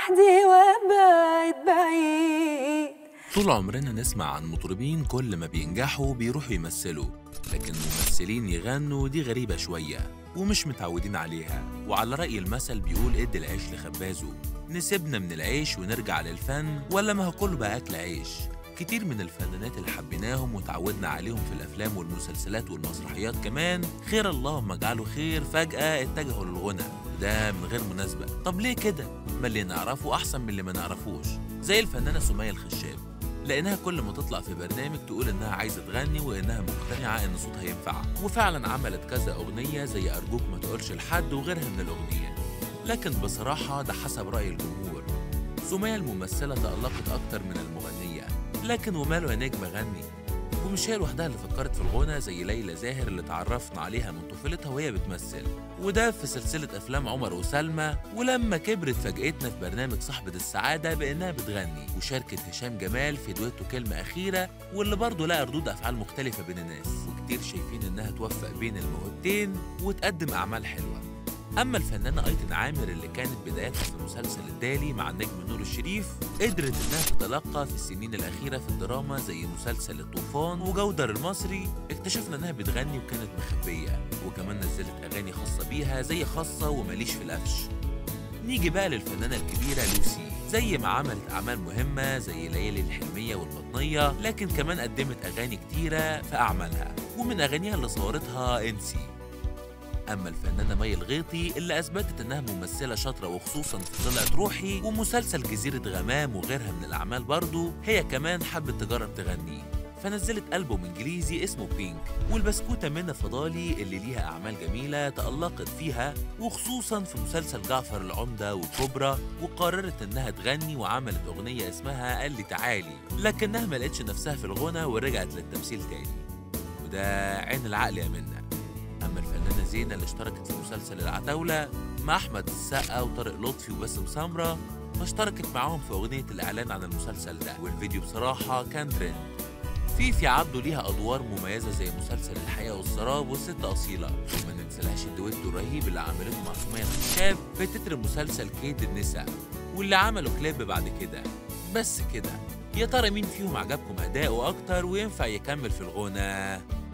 وحدي وابعد بعيد طول عمرنا نسمع عن مطربين كل ما بينجحوا بيروحوا يمثلوا لكن ممثلين يغنوا دي غريبة شوية ومش متعودين عليها وعلى رأي المثل بيقول ادي العيش لخبازه نسيبنا من العيش ونرجع للفن ولا ما هو كله بقى أكل عيش كتير من الفنانات اللي حبيناهم وتعودنا عليهم في الأفلام والمسلسلات والمسرحيات كمان خير اللهم اجعله خير فجأة اتجهوا للغنى وده من غير مناسبة طب ليه كده؟ ما اللي نعرفه أحسن من اللي ما نعرفوش زي الفنانة سمية الخشاب لانها كل ما تطلع في برنامج تقول انها عايزه تغني وانها مقتنعه ان صوتها ينفع وفعلا عملت كذا اغنيه زي ارجوك ما تقولش لحد وغيرها من الاغنيه لكن بصراحه ده حسب راي الجمهور سمية الممثله تالقت اكتر من المغنيه لكن وماله يا نجم غني ومش هي لوحدها اللي فكرت في الغنى زي ليلى زاهر اللي تعرفنا عليها من طفولتها وهي بتمثل وده في سلسلة أفلام عمر وسلمى ولما كبرت فاجأتنا في برنامج صاحبة السعادة بإنها بتغني وشاركت هشام جمال في دويتو كلمة أخيرة واللي برضه لقى ردود أفعال مختلفة بين الناس وكتير شايفين إنها توفق بين الموهبتين وتقدم أعمال حلوة أما الفنانة أيتن عامر اللي كانت بدايتها في مسلسل الدالي مع النجم نور الشريف قدرت إنها تتلقى في السنين الأخيرة في الدراما زي مسلسل الطوفان وجودر المصري اكتشفنا إنها بتغني وكانت مخبية وكمان نزلت أغاني خاصة بيها زي خاصة وماليش في القفش نيجي بقى للفنانة الكبيرة لوسي زي ما عملت أعمال مهمة زي ليالي الحلمية والبطنية لكن كمان قدمت أغاني كتيرة في أعمالها ومن أغانيها اللي صورتها انسي اما الفنانه مي الغيطي اللي اثبتت انها ممثله شاطره وخصوصا في طلعت روحي ومسلسل جزيره غمام وغيرها من الاعمال برضو هي كمان حبت تجرب تغني فنزلت ألبوم إنجليزي اسمه بينك والبسكوتة منى فضالي اللي ليها أعمال جميلة تألقت فيها وخصوصا في مسلسل جعفر العمدة وكبرى وقررت إنها تغني وعملت أغنية اسمها قال لي تعالي لكنها ما لقتش نفسها في الغنى ورجعت للتمثيل تاني وده عين العقل يا منى اما الفنانه زينه اللي اشتركت في مسلسل العتاوله مع احمد السقا وطارق لطفي وباسم سمره فاشتركت معاهم في اغنيه الاعلان عن المسلسل ده والفيديو بصراحه كان ترند فيفي عبده ليها ادوار مميزه زي مسلسل الحياه والسراب والست اصيله وما ننسالهاش الدويتو الرهيب اللي عملته مع سمية الخشاب في تتر مسلسل كيد النساء واللي عملوا كليب بعد كده بس كده يا ترى مين فيهم عجبكم اداؤه اكتر وينفع يكمل في الغنى